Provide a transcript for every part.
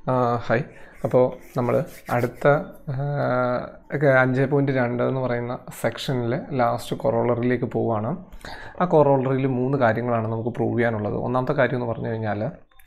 Hi അപ്പോൾ നമ്മൾ അടുത്ത ഒക്കെ അഞ്ച് പോയിൻറ്റ് രണ്ട് എന്ന് പറയുന്ന സെക്ഷനിൽ ലാസ്റ്റ് കൊറോളറിലേക്ക് പോവുകയാണ് ആ കൊറോളറിയിൽ മൂന്ന് കാര്യങ്ങളാണ് നമുക്ക് പ്രൂവ് ചെയ്യാനുള്ളത് ഒന്നാമത്തെ കാര്യം എന്ന് പറഞ്ഞു കഴിഞ്ഞാൽ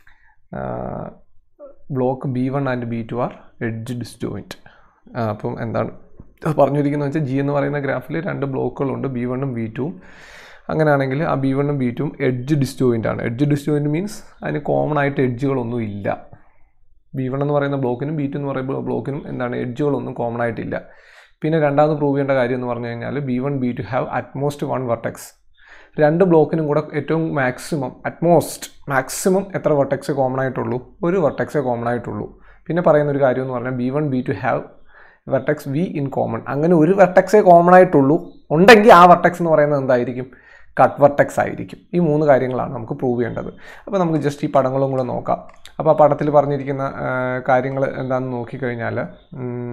block B one and B two are edge disjoint അപ്പം എന്താണ് പറഞ്ഞിരിക്കുന്നത് വെച്ചാൽ ജി എന്ന് പറയുന്ന ഗ്രാഫിൽ രണ്ട് ബ്ലോക്കുകളുണ്ട് ബി വണ്ണും ബി ടുവും അങ്ങനെയാണെങ്കിൽ ആ ബി വണ്ണും ബി ടുവും എഡ്ജ് ഡിസ്റ്റോയിൻ്റ് ആണ് എഡ്ജ് ഡിസ്റ്റോയിൻറ്റ് മീൻസ് അതിന് കോമൺ ആയിട്ട് എഡ്ജുകളൊന്നും ഇല്ല ബി വൺ എന്ന് പറയുന്ന ബ്ലോക്കിനും ബി ടു എന്ന് പറയുന്ന ബ്ലോക്കിനും എന്താണ് എഡ്ജുകളൊന്നും കോമൺ ആയിട്ടില്ല പിന്നെ രണ്ടാമത് പ്രൂവ് ചെയ്യേണ്ട കാര്യം എന്ന് പറഞ്ഞു കഴിഞ്ഞാൽ B one B two have at most one vertex രണ്ട് ബ്ലോക്കിനും കൂടെ ഏറ്റവും മാക്സിമം അറ്റ്മോസ്റ്റ് മാക്സിമം എത്ര വർട്ടെക്സ് കോമൺ ആയിട്ടുള്ളൂ ഒരു വർട്ടെക്സേ കോമൺ ആയിട്ടുള്ളൂ പിന്നെ പറയുന്ന ഒരു കാര്യം എന്ന് പറഞ്ഞാൽ B one B two have vertex V in common അങ്ങനെ ഒരു വെർട്ടെക്സേ കോമൺ ആയിട്ടുള്ളൂ ഉണ്ടെങ്കിൽ ആ വെർട്ടെക്സ് എന്ന് പറയുന്നത് എന്തായിരിക്കും കട്ട് വെർട്ടെക്സ് ആയിരിക്കും ഈ മൂന്ന് കാര്യങ്ങളാണ് നമുക്ക് പ്രൂവ് ചെയ്യേണ്ടത് അപ്പോൾ നമുക്ക് ജസ്റ്റ് ഈ പടങ്ങളും കൂടെ നോക്കാം അപ്പോൾ ആ പടത്തിൽ പറഞ്ഞിരിക്കുന്ന കാര്യങ്ങൾ എന്താണെന്ന് നോക്കിക്കഴിഞ്ഞാൽ ഉം,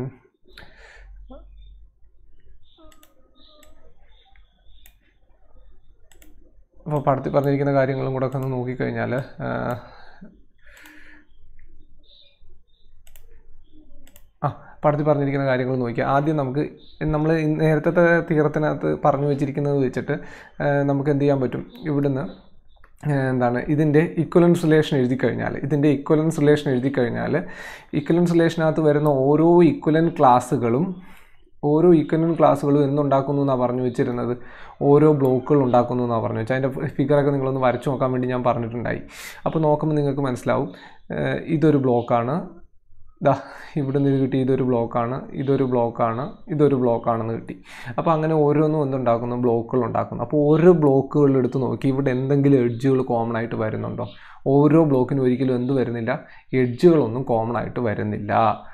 അപ്പോൾ പടത്തിൽ പറഞ്ഞിരിക്കുന്ന കാര്യങ്ങളും കൂടെ ഒക്കെ ഒന്ന് നോക്കിക്കഴിഞ്ഞാൽ ആ പടത്തിൽ പറഞ്ഞിരിക്കുന്ന കാര്യങ്ങൾ നോക്കിയാൽ ആദ്യം നമുക്ക് നമ്മൾ നേരത്തെ തീരത്തിനകത്ത് പറഞ്ഞു വെച്ചിരിക്കുന്നത് വെച്ചിട്ട് ആ, നമുക്ക് എന്ത് ചെയ്യാൻ പറ്റും ഇവിടുന്ന് ആ, എന്താണ് ഇതിൻ്റെ ഇക്വലൻസ് റിലേഷൻ എഴുതി കഴിഞ്ഞാൽ ഇതിൻ്റെ ഇക്വലൻസ് റിലേഷൻ എഴുതി കഴിഞ്ഞാൽ ഇക്വലൻസ് റിലേഷനകത്ത് വരുന്ന ഓരോ ഇക്വലൻ ക്ലാസ്സുകളും ഓരോ ഇക്വലൻ ക്ലാസ്സുകളും എന്തുണ്ടാക്കുന്നു എന്നാണ് പറഞ്ഞു വെച്ചിരുന്നത് ഓരോ ബ്ലോക്കുകൾ ഉണ്ടാക്കുന്നു എന്നാണ് പറഞ്ഞു വെച്ചാൽ അതിൻ്റെ ഫിഗറൊക്കെ നിങ്ങളൊന്ന് വരച്ച് നോക്കാൻ വേണ്ടി ഞാൻ പറഞ്ഞിട്ടുണ്ടായി അപ്പോൾ നോക്കുമ്പോൾ നിങ്ങൾക്ക് മനസ്സിലാവും ഏഹ് ഇതൊരു ബ്ലോക്കാണ് ദാ ഇവിടുന്ന് ഇത് കിട്ടി ഇതൊരു ബ്ലോക്കാണ് ഇതൊരു ബ്ലോക്കാണ് ഇതൊരു ബ്ലോക്കാണെന്ന് കിട്ടി അപ്പോൾ അങ്ങനെ ഓരോന്നും എന്തുണ്ടാക്കുന്നു ബ്ലോക്കുകൾ ഉണ്ടാക്കുന്നു അപ്പോൾ ഓരോ ബ്ലോക്കുകൾ എടുത്ത് നോക്കി ഇവിടെ എന്തെങ്കിലും എഡ്ജുകൾ കോമൺ ആയിട്ട് വരുന്നുണ്ടോ ഓരോ ബ്ലോക്കിനും ഒരിക്കലും എന്ത് വരുന്നില്ല എഡ്ജുകളൊന്നും കോമൺ ആയിട്ട് വരുന്നില്ല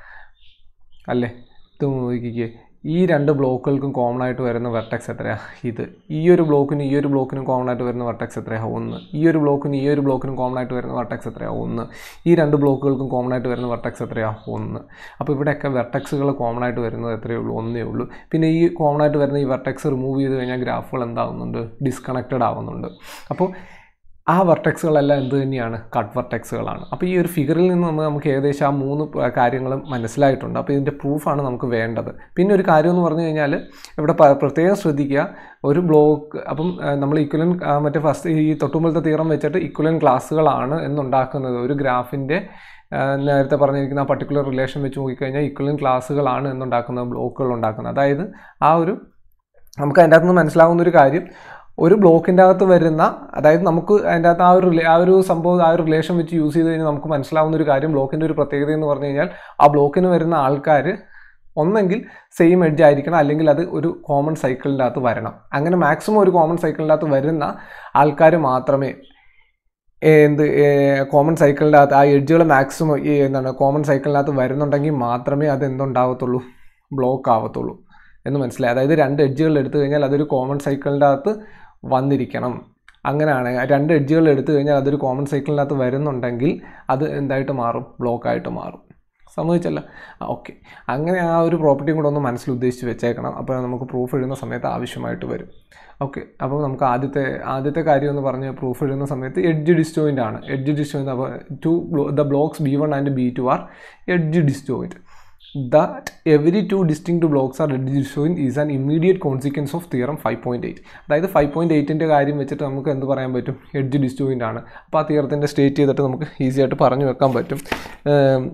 അല്ലേ ഇത് നോക്കിക്കേ ഈ രണ്ട് ബ്ലോക്കുകൾക്കും കോമൺ ആയിട്ട് വരുന്ന വെർട്ടെക്സ് എത്രയാ ഇത് ഈ ഒരു ബ്ലോക്കിനും ഈ ഒരു ബ്ലോക്കിനും കോമൺ ആയിട്ട് വരുന്ന വെർട്ടെക്സ് എത്രയാ ഒന്ന് ഈ ഒരു ബ്ലോക്കിനും ഈ ഒരു ബ്ലോക്കിനും കോമൺ ആയിട്ട് വരുന്ന വെർട്ടെക്സ് എത്രയാ ഒന്ന് ഈ രണ്ട് ബ്ലോക്കുകൾക്കും കോമൺ ആയിട്ട് വരുന്ന വെർട്ടെക്സ് എത്രയാ ഒന്ന് അപ്പോൾ ഇവിടെയൊക്കെ വെർട്ടെക്സുകൾ കോമൺ ആയിട്ട് വരുന്നത് എത്രയേ ഉള്ളൂ ഒന്നേ ഉള്ളൂ പിന്നെ ഈ കോമൺ ആയിട്ട് വരുന്ന ഈ വെർട്ടെക്സ് റിമൂവ് ചെയ്ത് കഴിഞ്ഞാൽ ഗ്രാഫുകൾ എന്താവുന്നുണ്ട് ഡിസ്കണക്റ്റഡ് ആവുന്നുണ്ട് അപ്പോൾ ആ വെർട്ടെക്സുകളെല്ലാം എന്ത് തന്നെയാണ് കട്ട് വെർട്ടെക്സുകളാണ് അപ്പോൾ ഈ ഒരു ഫിഗറിൽ നിന്ന് നമ്മൾ നമുക്ക് ഏകദേശം ആ മൂന്ന് പ- കാര്യങ്ങളും മനസ്സിലായിട്ടുണ്ട് അപ്പോൾ ഇതിൻ്റെ പ്രൂഫാണ് നമുക്ക് വേണ്ടത് പിന്നെ ഒരു കാര്യം എന്ന് പറഞ്ഞു കഴിഞ്ഞാൽ ഇവിടെ പ- പ്രത്യേകം ശ്രദ്ധിക്കുക ഒരു ബ്ലോക്ക് അപ്പം ആ, നമ്മൾ ഇക്വലൻ മറ്റേ ഫസ്റ്റ് ഈ തൊട്ടുമുമ്പത്തെ തീറം വെച്ചിട്ട് ഇക്വലൻ ക്ലാസ്സുകളാണ് എന്നുണ്ടാക്കുന്നത് ഒരു ഗ്രാഫിൻ്റെ നേരത്തെ പറഞ്ഞിരിക്കുന്ന ആ പർട്ടിക്കുലർ റിലേഷൻ വെച്ച് നോക്കിക്കഴിഞ്ഞാൽ ഇക്വലൻ ക്ലാസ്സുകളാണ് എന്നുണ്ടാക്കുന്നത് ബ്ലോക്കുകൾ ഉണ്ടാക്കുന്നത് അതായത് ആ ഒരു നമുക്ക് അതിൻ്റെ അകത്ത് നിന്ന് മനസ്സിലാവുന്ന ഒരു കാര്യം ഒരു ബ്ലോക്കിൻ്റെ അകത്ത് വരുന്ന അതായത് നമുക്ക് അതിൻ്റെ അകത്ത് ആ ഒരു റിലേ- ആ ഒരു സംഭവം ആ ഒരു റിലേഷൻ വെച്ച് യൂസ് ചെയ്ത് കഴിഞ്ഞാൽ നമുക്ക് മനസ്സിലാവുന്ന ഒരു കാര്യം ബ്ലോക്കിൻ്റെ ഒരു പ്രത്യേകത എന്ന് പറഞ്ഞു കഴിഞ്ഞാൽ ആ ബ്ലോക്കിന് വരുന്ന ആൾക്കാർ ഒന്നെങ്കിൽ സെയിം എഡ്ജ് ആയിരിക്കണം അല്ലെങ്കിൽ അത് ഒരു കോമൺ സൈക്കിളിൻ്റെ അകത്ത് വരണം അങ്ങനെ മാക്സിമം ഒരു കോമൺ സൈക്കിളിൻ്റെ അകത്ത് വരുന്ന ആൾക്കാർ മാത്രമേ ഏ, എന്ത് കോമൺ സൈക്കിളിൻ്റെ അകത്ത് ആ എഡ്ജുകൾ മാക്സിമം ഈ എന്താണ് കോമൺ സൈക്കിളിനകത്ത് വരുന്നുണ്ടെങ്കിൽ മാത്രമേ അത് എന്തുണ്ടാവത്തുള്ളൂ ബ്ലോക്ക് ആവത്തുള്ളൂ എന്ന് മനസ്സിലായി അതായത് രണ്ട് എഡ്ജുകൾ എടുത്തു കഴിഞ്ഞാൽ അതൊരു കോമൺ സൈക്കിളിൻ്റെ അകത്ത് വന്നിരിക്കണം അങ്ങനെയാണ് ആ രണ്ട് എഡ്ജുകൾ എടുത്തു കഴിഞ്ഞാൽ അതൊരു കോമൺ സൈക്കിളിനകത്ത് വരുന്നുണ്ടെങ്കിൽ അത് എന്തായിട്ട് മാറും ബ്ലോക്കായിട്ട് മാറും സമ്മതിച്ചല്ല ആ ഓക്കെ അങ്ങനെ ആ ഒരു പ്രോപ്പർട്ടിയും കൂടെ ഒന്ന് മനസ്സിൽ ഉദ്ദേശിച്ച് വെച്ചേക്കണം അപ്പോൾ നമുക്ക് പ്രൂഫ് എഴുതുന്ന സമയത്ത് ആവശ്യമായിട്ട് വരും ഓക്കെ അപ്പോൾ നമുക്ക് ആദ്യത്തെ ആദ്യത്തെ കാര്യം എന്ന് പറഞ്ഞ് പ്രൂഫ് എഴുതുന്ന സമയത്ത് എഡ്ജ് ഡിസ്റ്റോയിൻ്റ് ആണ് എഡ്ജ് ഡിസ്റ്റോയിൻ്റ് അപ്പോൾ to the blocks B one and B two are edge disjoint that every two distinct blocks are disjoint is an immediate consequence of theorem 5.8 അതായത് ഫൈവ് പോയിൻറ്റ് എയ്റ്റിൻ്റെ കാര്യം വെച്ചിട്ട് നമുക്ക് എന്ത് പറയാൻ പറ്റും എഡ്ജ് ഡിസ്റ്റോയിൻ്റ് ആണ് അപ്പോൾ ആ തിയറത്തിൻ്റെ സ്റ്റേറ്റ് ചെയ്തിട്ട് നമുക്ക് ഈസി ആയിട്ട് പറഞ്ഞു വെക്കാൻ പറ്റും ഏം,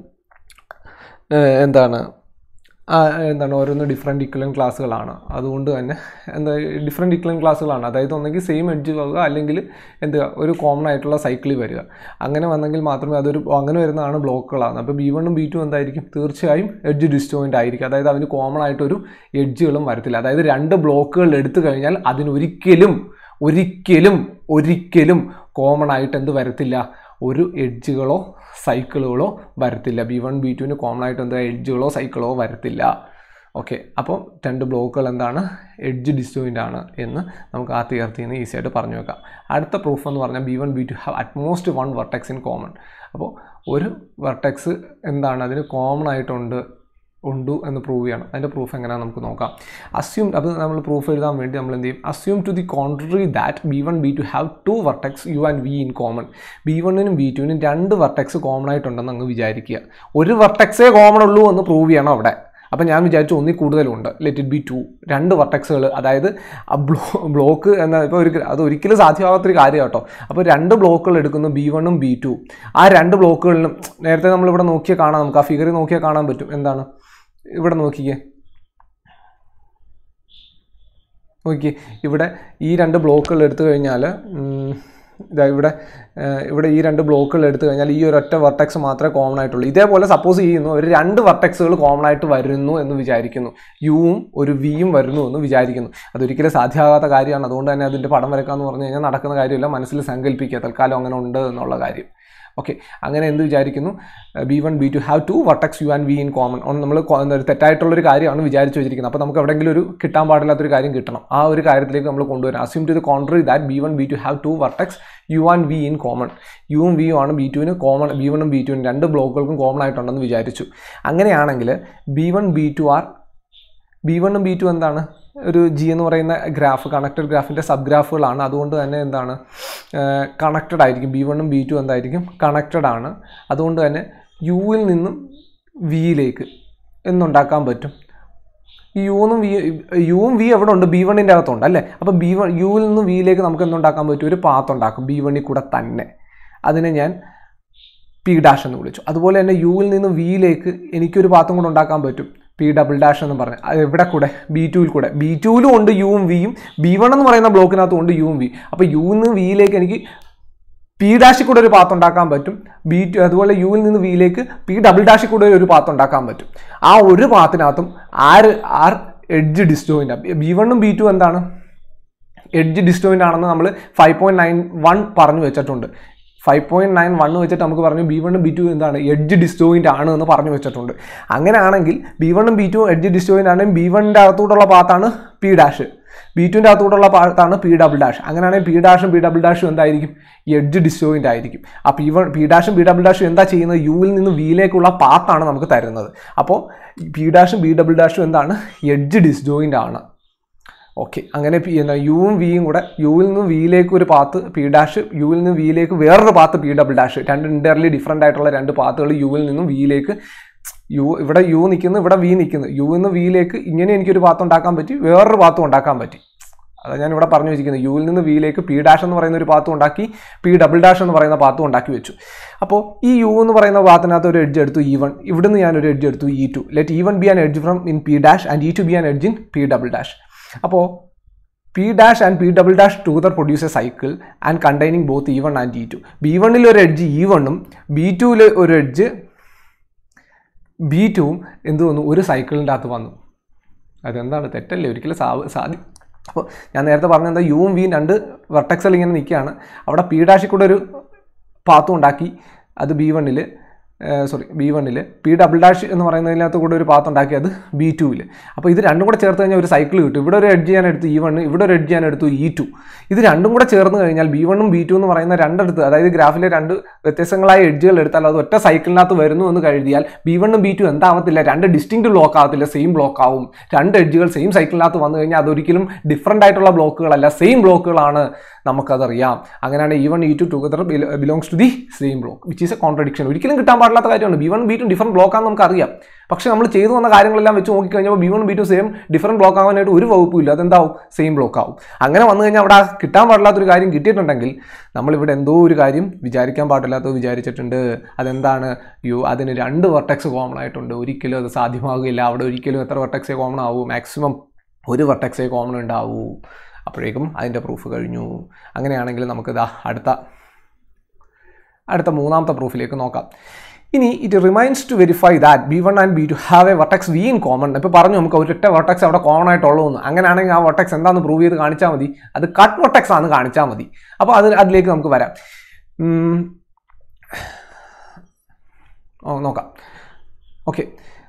ഏഹ് എന്താണ് ആ, എന്താണ് ഓരോന്ന് ഡിഫറെൻറ്റ് ഇക്വലൻ ക്ലാസ്സുകളാണ് അതുകൊണ്ട് തന്നെ എന്താ ഡിഫറെൻറ്റ് ഇക്വലൻ ക്ലാസ്സുകളാണ് അതായത് ഒന്നെങ്കിൽ സെയിം എഡ്ജ് ആവുക അല്ലെങ്കിൽ എന്തുക ഒരു കോമൺ ആയിട്ടുള്ള സൈക്കിളിൽ വരിക അങ്ങനെ വന്നെങ്കിൽ മാത്രമേ അതൊരു അങ്ങനെ വരുന്നതാണ് ബ്ലോക്കുകളാണ് അപ്പോൾ ബി വണ്ണും ബി ടു എന്തായിരിക്കും തീർച്ചയായും എഡ്ജ് ഡിസ്റ്റോയിൻ്റ് ആയിരിക്കും അതായത് അതിന് കോമൺ ആയിട്ടൊരു എഡ്ജുകളും വരത്തില്ല അതായത് രണ്ട് ബ്ലോക്കുകൾ എടുത്തു കഴിഞ്ഞാൽ അതിനൊരിക്കലും ഒരിക്കലും ഒരിക്കലും കോമൺ ആയിട്ട് എന്ത് വരത്തില്ല ഒരു എഡ്ജുകളോ സൈക്കിളുകളോ വരത്തില്ല ബി വൺ ബി ടുവിന് കോമൺ ആയിട്ട് എന്താ എഡ്ജുകളോ സൈക്കിളോ വരത്തില്ല ഓക്കെ അപ്പോൾ രണ്ട് ബ്ലോക്കുകൾ എന്താണ് എഡ്ജ് ഡിസ്റ്റോയിൻ്റ് ആണ് എന്ന് നമുക്ക് ആ തീർത്തിൽ നിന്ന് ഈസി ആയിട്ട് പറഞ്ഞു വെക്കാം അടുത്ത പ്രൂഫ് എന്ന് പറഞ്ഞാൽ B one B two have at most one vertex in common അപ്പോൾ ഒരു വെർട്ടെക്സ് എന്താണ് അതിന് കോമൺ ആയിട്ടുണ്ട് ഉണ്ട് എന്ന് പ്രൂവ് ചെയ്യണം അതിൻ്റെ പ്രൂഫ് എങ്ങനെയാണെന്ന് നമുക്ക് നോക്കാം അസ്യൂം അപ്പോൾ നമ്മൾ പ്രൂഫ് എഴുതാൻ വേണ്ടി നമ്മൾ എന്ത് ചെയ്യും assume to the contrary that B one B two have two vertex U and V in common B വണ്ണിനും ബി ടുവിനും രണ്ട് വർട്ടെക്സ് കോമൺ ആയിട്ടുണ്ടെന്ന് അങ്ങ് വിചാരിക്കുക ഒരു വർട്ടെക്സേ കോമൺ ഉള്ളൂ എന്ന് പ്രൂവ് ചെയ്യണം അവിടെ അപ്പം ഞാൻ വിചാരിച്ചു ഒന്നിൽ കൂടുതലുണ്ട് ലെറ്റ് ഇറ്റ് ബി ടു രണ്ട് വർട്ടെക്സുകൾ അതായത് ആ ബ്ലോ ബ്ലോക്ക് എന്ന ഇപ്പോൾ ഒരു അത് ഒരിക്കലും സാധ്യമാകാത്തൊരു കാര്യം കേട്ടോ അപ്പോൾ രണ്ട് ബ്ലോക്കുകൾ എടുക്കുന്നു ബി വണ്ണും ബി ടു ആ രണ്ട് ബ്ലോക്കുകളിലും നേരത്തെ നമ്മളിവിടെ നോക്കിയാൽ കാണാം നമുക്ക് ആ ഫിഗറിൽ നോക്കിയാൽ കാണാൻ പറ്റും എന്താണ് ഇവിടെ നോക്കിക്കേ നോക്കിയേ ഇവിടെ ഈ രണ്ട് ബ്ലോക്കുകൾ എടുത്തു കഴിഞ്ഞാൽ ഉം, ഇതാ ഇവിടെ ഏഹ്, ഇവിടെ ഈ രണ്ട് ബ്ലോക്കുകൾ എടുത്തു കഴിഞ്ഞാൽ ഈ ഒരൊറ്റ വെർട്ടെക്സ് മാത്രമേ കോമൺ ആയിട്ടുള്ളൂ ഇതേപോലെ സപ്പോസ് ചെയ്യുന്നു ഒരു രണ്ട് വെർട്ടെക്സുകൾ കോമൺ ആയിട്ട് വരുന്നു എന്ന് വിചാരിക്കുന്നു യുവും ഒരു വിയും വരുന്നു എന്ന് വിചാരിക്കുന്നു അതൊരിക്കലും സാധ്യമാകാത്ത കാര്യമാണ് അതുകൊണ്ട് തന്നെ അതിൻ്റെ പടം വരക്കാന്ന് പറഞ്ഞു കഴിഞ്ഞാൽ നടക്കുന്ന കാര്യമില്ല മനസ്സിൽ സങ്കല്പിക്കുക തൽക്കാലം അങ്ങനെ ഉണ്ട് എന്നുള്ള കാര്യം ഓക്കെ അങ്ങനെ എന്ത് വിചാരിക്കുന്നു B one B two have two vertex U and V in common നമ്മൾ ഒരു തെറ്റായിട്ടുള്ളൊരു കാര്യമാണ് വിചാരിച്ചു വെച്ചിരിക്കുന്നത് അപ്പോൾ നമുക്ക് എവിടെയെങ്കിലും ഒരു കിട്ടാൻ പാടില്ലാത്തൊരു കാര്യം കിട്ടണം ആ ഒരു കാര്യത്തിലേക്ക് നമ്മൾ കൊണ്ടുവരാം assume to the contrary that B one B two have two vertex U and V in common യുവും വിയും ആണ് ബി ടുവിന് കോമൺ ബി വണ്ണും ബി ടുവിനും രണ്ട് ബ്ലോക്കുകൾക്കും കോമൺ ആയിട്ടുണ്ടെന്ന് വിചാരിച്ചു അങ്ങനെയാണെങ്കിൽ B one B two are B വണ്ണും ബി ടു എന്താണ് ഒരു ജി എന്ന് പറയുന്ന ഗ്രാഫ് കണക്റ്റഡ് ഗ്രാഫിൻ്റെ സബ് ഗ്രാഫുകളാണ് അതുകൊണ്ട് തന്നെ എന്താണ് കണക്റ്റഡ് ആയിരിക്കും ബി വണ്ണും ബി ടു എന്തായിരിക്കും കണക്റ്റഡ് ആണ് അതുകൊണ്ട് തന്നെ യുവിൽ നിന്നും വിയിലേക്ക് എന്നുണ്ടാക്കാൻ പറ്റും ഈ യുന്നും വി യുവും വി എവിടെ ഉണ്ട് ബി വണ്ണിൻ്റെ അകത്തുണ്ട് അല്ലേ അപ്പോൾ ബി വൺ യുവിൽ നിന്നും വിയിലേക്ക് നമുക്ക് എന്തുണ്ടാക്കാൻ പറ്റും ഒരു പാത്ത് ഉണ്ടാക്കും ബി വണ്ണിൽ കൂടെ തന്നെ അതിനെ ഞാൻ പി ഡാഷ് എന്ന് വിളിച്ചു അതുപോലെ തന്നെ യുവിൽ നിന്ന് വിയിലേക്ക് എനിക്കൊരു പാത്തും കൂടെ ഉണ്ടാക്കാൻ പറ്റും പി ഡബിൾ ഡാഷ് എന്ന് പറഞ്ഞ് അത് എവിടെ കൂടെ ബി ടുവിൽ കൂടെ ബി ടുവിലും ഉണ്ട് യുവും വിയും ബി വൺ എന്ന് പറയുന്ന ബ്ലോക്കിനകത്തും ഉണ്ട് യുവും വി അപ്പോൾ യുവിൽ നിന്ന് വിയിലേക്ക് എനിക്ക് പി ഡാഷിൽ കൂടെ ഒരു പാത്ത് ഉണ്ടാക്കാൻ പറ്റും ബി ടു അതുപോലെ യുവിൽ നിന്ന് വിയിലേക്ക് പി ഡബിൾ ഡാഷിൽ കൂടെ ഒരു പാത്ത് ഉണ്ടാക്കാൻ പറ്റും ആ ഒരു പാത്തിനകത്തും ആറ് ആർ എഡ്ജ് ഡിസ്റ്റോയിൻ്റ് ബി വണ്ണും ബി ടു എന്താണ് എഡ്ജ് ഡിസ്റ്റോയിൻ്റ് ആണെന്ന് നമ്മൾ ഫൈവ് പോയിൻറ്റ് നയൻ വൺ പറഞ്ഞു വെച്ചിട്ടുണ്ട് ഫൈവ് പോയിൻറ്റ് നയൻ വൺ വെച്ചിട്ട് നമുക്ക് പറഞ്ഞു ബി വണ്ണും ബി ടു എന്താണ് എഡ്ജ് ഡിസ്റ്റോയിൻ്റ് ആണ് എന്ന് പറഞ്ഞു വെച്ചിട്ടുണ്ട് അങ്ങനെയാണെങ്കിൽ ബി വണ്ണും ബി ടു എഡ്ജ് ഡിസ്റ്റോയിൻ്റ് ആണെങ്കിൽ ബി വണ്ണിൻ്റെ അകത്തോട്ടുള്ള പാത്താണ് പി ഡാഷ് ബി ടുവിൻ്റെ അകത്തോട്ടുള്ള പാത്താണ് പി ഡബിൾ ഡാഷ് അങ്ങനെയാണെങ്കിൽ പി ഡാഷും പി ഡബിൾ ഡാഷും എന്തായിരിക്കും എഡ്ജ് ഡിസ്റ്റോയിൻ്റ് ആയിരിക്കും ആ പി വൺ പി ഡാഷും പി ഡബിൾ ഡാഷും എന്താ ചെയ്യുന്നത് യുവിൽ നിന്ന് വിയിലേക്കുള്ള പാത്താണ് നമുക്ക് തരുന്നത് അപ്പോൾ പി ഡാഷും പി ഡബിൾ ഡാഷും എന്താണ് എഡ്ജ് ഡിസ്ജോയിൻ്റ് ആണ് ഓക്കെ അങ്ങനെ പി എന്താ യുവും വിയും കൂടെ യുവിൽ നിന്ന് വിയിലേക്ക് ഒരു പാത്ത് പി ഡാഷ് യുവിൽ നിന്ന് വിയിലേക്ക് വേറൊരു പാത്ത് പി ഡബിൾ ഡാഷ് രണ്ട് ഇൻ്റർലി ഡിഫറൻ്റ് ആയിട്ടുള്ള രണ്ട് പാത്തുകൾ യുവിൽ നിന്നും വിയിലേക്ക് യു ഇവിടെ യു നിൽക്കുന്നു ഇവിടെ വി നിൽക്കുന്നു യു നിന്ന് വിയിലേക്ക് ഇങ്ങനെ എനിക്കൊരു പാത്ത് ഉണ്ടാക്കാൻ പറ്റി വേറൊരു പാത്തും ഉണ്ടാക്കാൻ പറ്റി അത് ഞാൻ ഇവിടെ പറഞ്ഞു വെച്ചിരിക്കുന്നത് യുവിൽ നിന്ന് വിയിലേക്ക് പി ഡാഷ് എന്ന് പറയുന്ന ഒരു പാത്തും ഉണ്ടാക്കി പി ഡബിൾ ഡാഷ് എന്ന് പറയുന്ന പാത്തും ഉണ്ടാക്കി വെച്ചു അപ്പോൾ ഈ യു എന്ന് പറയുന്ന പാത്തിനകത്ത് ഒരു എഡ്ജ് എടുത്തു ഇ വൺ ഇവിടുന്ന് ഞാൻ ഒരു എഡ്ജ് എടുത്തു E two let E one be an edge from in P dash and E two be an edge in P double dash അപ്പോൾ P dash and P double dash together produce a cycle and containing both E one and E two B വണ്ണിൽ ഒരു edge E വണ്ണും B ടുവിൽ ഒരു edge B ടുവും എന്ത് വന്നു ഒരു സൈക്കിളിൻ്റെ അകത്ത് വന്നു അതെന്താണ് തെറ്റല്ലേ ഒരിക്കലും സാ സാധി അപ്പോൾ ഞാൻ നേരത്തെ പറഞ്ഞ എന്താ യുവും വിയും രണ്ട് വെർട്ടക്സിൽ ഇങ്ങനെ നിൽക്കുകയാണ് അവിടെ പി ഡാഷിൽ കൂടെ ഒരു പാത്തും ഉണ്ടാക്കി അത് ബി വണ്ണിൽ സോറി ബി വണ്ണിൽ പി ഡബിൾ ഡാഷ് എന്ന് പറയുന്നതിനകത്ത് കൂടെ ഒരു പാത്ത് ഉണ്ടാക്കി അത് ബി ടുവിൽ അപ്പോൾ ഇത് രണ്ടും കൂടെ ചേർത്ത് കഴിഞ്ഞാൽ ഒരു സൈക്കിൾ കിട്ടും ഇവിടെ ഒരു എഡ്ജ് ഞാൻ എടുത്തു ഇ വണ്ണ് ഇവിടെ ഒരു എഡ്ജ് ഞാൻ എടുത്തു ഇ ടു ഇത് രണ്ടും കൂടെ ചേർന്ന് കഴിഞ്ഞാൽ ബി വണ്ണും ബി ടു എന്ന് പറയുന്ന രണ്ടിടത്ത് അതായത് ഗ്രാഫിലെ രണ്ട് വ്യത്യസ്തങ്ങളായ എഡ്ജുകൾ എടുത്താൽ അത് ഒറ്റ സൈക്കിളിനകത്ത് വരുന്നു എന്ന് കരുതിയാൽ ബി വണ്ണും ബി ടു എന്താവത്തില്ല രണ്ട് ഡിസ്റ്റിങ്ക്ട് ബ്ലോക്ക് ആവത്തില്ല സെയിം ബ്ലോക്ക് ആവും രണ്ട് എഡ്ജുകൾ സെയിം സൈക്കിളിനകത്ത് വന്നു കഴിഞ്ഞാൽ അതൊരിക്കലും ഡിഫറൻ്റ് ആയിട്ടുള്ള ബ്ലോക്കുകളല്ല സെയിം ബ്ലോക്കുകളാണ് നമുക്കതറിയാം അങ്ങനെയാണ് E one E two together belongs to the same block which is a contradiction ഒരിക്കലും കിട്ടാൻ പാടില്ലാത്ത കാര്യമാണ് B one B two different block ആണെന്ന് നമുക്കറിയാം പക്ഷേ നമ്മൾ ചെയ്തു വന്ന കാര്യങ്ങളെല്ലാം വെച്ച് നോക്കിക്കഴിഞ്ഞപ്പോൾ B one B two same different block ആവാനായിട്ട് ഒരു വകുപ്പും ഇല്ല അതെന്താവും സെയിം ബ്ലോക്ക് ആവും അങ്ങനെ വന്നു കഴിഞ്ഞാൽ അവിടെ ആ കിട്ടാൻ പാടില്ലാത്തൊരു കാര്യം കിട്ടിയിട്ടുണ്ടെങ്കിൽ നമ്മളിവിടെ എന്തോ ഒരു കാര്യം വിചാരിക്കാൻ പാടില്ലാത്തത് വിചാരിച്ചിട്ടുണ്ട് അതെന്താണ് യു അതിന് രണ്ട് വെർട്ടെക്സ് കോമൺ ആയിട്ടുണ്ട് ഒരിക്കലും അത് സാധ്യമാകുകയില്ല അവിടെ ഒരിക്കലും എത്ര വെർട്ടെക്സേ കോമൺ ആവൂ മാക്സിമം ഒരു വെർട്ടെക്സേ കോമൺ ഉണ്ടാവൂ അപ്പോഴേക്കും അതിൻ്റെ പ്രൂഫ് കഴിഞ്ഞു അങ്ങനെയാണെങ്കിൽ നമുക്കിതാ അടുത്ത അടുത്ത മൂന്നാമത്തെ പ്രൂഫിലേക്ക് നോക്കാം ഇനി it remains to verify that B one and B two have a vertex V in common ഇപ്പോൾ പറഞ്ഞു നമുക്ക് ഒരൊറ്റ വട്ടക്സ് അവിടെ കോമൺ ആയിട്ടുള്ളതെന്ന് അങ്ങനെയാണെങ്കിൽ ആ വട്ടക്സ് എന്താണെന്ന് പ്രൂവ് ചെയ്ത് കാണിച്ചാൽ മതി അത് കട്ട് വട്ടക്സ് ആണെന്ന് കാണിച്ചാൽ മതി അപ്പോൾ അത് അതിലേക്ക് നമുക്ക് വരാം ഉം. ഓ നോക്കാം okay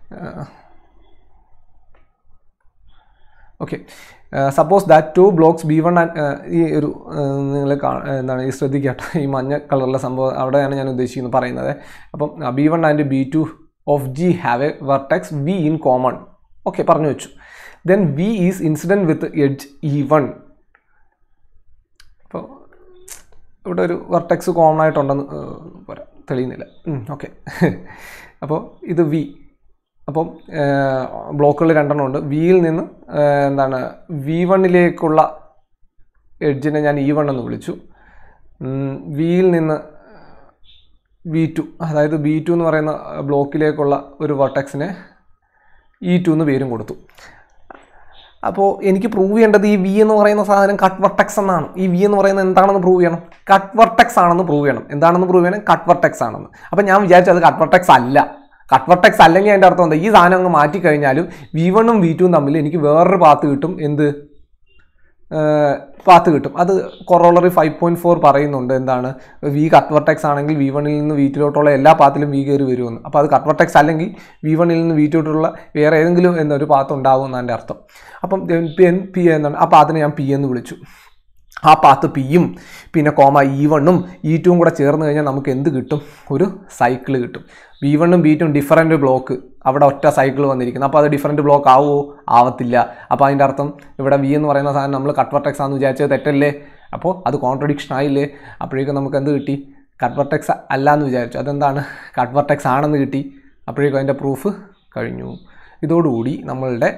okay suppose that two blocks B one and ഈ ഒരു നിങ്ങൾ എന്താണ് ഈ ശ്രദ്ധിക്കുക കേട്ടോ ഈ മഞ്ഞ കളറിലെ സംഭവം അവിടെയാണ് ഞാൻ ഉദ്ദേശിക്കുന്നത് പറയുന്നത് അപ്പം B one and B two of G have a vertex V in common okay പറഞ്ഞു വെച്ചു then V is incident with edge E one അപ്പോൾ ഇവിടെ ഒരു വെർട്ടെക്സ് കോമൺ ആയിട്ടുണ്ടെന്ന് ഏഹ്, പോരാ തെളിയുന്നില്ല ഓക്കെ അപ്പോൾ ഇത് വി അപ്പം ബ്ലോക്കുകൾ രണ്ടെണ്ണം ഉണ്ട് വിയിൽ നിന്ന് ഏഹ്, എന്താണ് വി വണ്ണിലേക്കുള്ള എഡ്ജിനെ ഞാൻ ഇ വൺ എന്ന് വിളിച്ചു വിയിൽ നിന്ന് വി ടു അതായത് ബി ടു എന്ന് പറയുന്ന ബ്ലോക്കിലേക്കുള്ള ഒരു വെർട്ടെക്സിനെ ഇ ടു എന്ന് പേരും കൊടുത്തു അപ്പോൾ എനിക്ക് പ്രൂവ് ചെയ്യേണ്ടത് ഈ വി എന്ന് പറയുന്ന സാധനം കട്ട് വർട്ടെക്സ് എന്നാണ് ഈ വി എന്ന് പറയുന്നത് എന്താണെന്ന് പ്രൂവ് ചെയ്യണം കട്ട് വർട്ടെക്സ് ആണെന്ന് പ്രൂവ് ചെയ്യണം എന്താണെന്ന് പ്രൂവ് ചെയ്യണം കട്ട് വർട്ടെക്സ് ആണെന്ന് അപ്പോൾ ഞാൻ വിചാരിച്ചു അത് കട്ട് വർട്ടെക്സ് അല്ല കട്ട് വർട്ടെക്സ് അല്ലെങ്കിൽ അതിൻ്റെ അർത്ഥം എന്താ ഈ സാധനം അങ്ങ് മാറ്റി കഴിഞ്ഞാലും വി വണ്ണും വി ടുവും തമ്മിൽ എനിക്ക് വേറൊരു പാത്ത് കിട്ടും എന്ത് പാത്ത് കിട്ടും അത് കൊറോളറി ഫൈവ് പോയിന്റ് ഫോർ പറയുന്നുണ്ട് എന്താണ് വി കട്ട്വർട്ടെക്സ് ആണെങ്കിൽ വി വണ്ണിൽ നിന്ന് വി ടുലോട്ടുള്ള എല്ലാ പാത്തിലും വി കയറി വരുമെന്ന് അപ്പോൾ അത് കട്ട്വർട്ടെക്സ് അല്ലെങ്കിൽ വി വണ്ണിൽ നിന്ന് വി ടുലോട്ടുള്ള വേറെ ഏതെങ്കിലും എന്നൊരു പാത്ത് ഉണ്ടാവും എന്നാണ് എൻ്റെ അർത്ഥം അപ്പം പി എൻ പി എന്നാണ് ആ പാത്തിനെ ഞാൻ പി എന്ന് വിളിച്ചു ആ പാത്ത് പിയും പിന്നെ കോമ ഇ വണ്ണും ഇ ടുവും കൂടെ ചേർന്ന് കഴിഞ്ഞാൽ നമുക്ക് എന്ത് കിട്ടും ഒരു സൈക്കിൾ കിട്ടും ബി വണ്ണും ബി ടും ഡിഫറൻറ്റ് ബ്ലോക്ക് അവിടെ ഒറ്റ സൈക്കിൾ വന്നിരിക്കുന്നു അപ്പോൾ അത് ഡിഫറൻറ്റ് ബ്ലോക്ക് ആവുമോ ആവത്തില്ല അപ്പോൾ അതിൻ്റെ അർത്ഥം ഇവിടെ വി എന്ന് പറയുന്ന സാധനം നമ്മൾ കട്ട്വർട്ടെക്സ് ആണെന്ന് വിചാരിച്ചത് തെറ്റല്ലേ അപ്പോൾ അത് കോൺട്രഡിക്ഷൻ ആയില്ലേ അപ്പോഴേക്കും നമുക്ക് എന്ത് കിട്ടി കട്ട്വർട്ടെക്സ് അല്ല എന്ന് വിചാരിച്ചു അതെന്താണ് കട്ട്വർട്ടെക്സ് ആണെന്ന് കിട്ടി അപ്പോഴേക്കും അതിൻ്റെ പ്രൂഫ് കഴിഞ്ഞു ഇതോടുകൂടി നമ്മളുടെ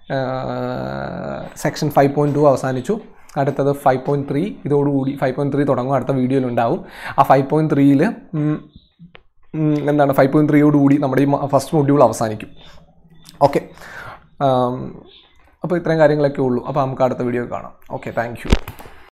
സെക്ഷൻ ഫൈവ് പോയിൻറ്റ് ടു അവസാനിച്ചു അടുത്തത് ഫൈവ് പോയിൻറ്റ് ത്രീ ഇതോടുകൂടി ഫൈവ് പോയിൻറ്റ് ത്രീ തുടങ്ങും അടുത്ത വീഡിയോയിലുണ്ടാവും ആ ഫൈവ് പോയിൻറ്റ് ത്രീയിൽ എന്താണ് ഫൈവ് പോയിൻറ്റ് ത്രീയോടുകൂടി നമ്മുടെ ഈ ഫസ്റ്റ് മൊഡ്യൂൾ അവസാനിക്കും ഓക്കെ അപ്പോൾ ഇത്രയും കാര്യങ്ങളൊക്കെ ഉള്ളൂ അപ്പോൾ നമുക്ക് അടുത്ത വീഡിയോ കാണാം ഓക്കെ താങ്ക് യു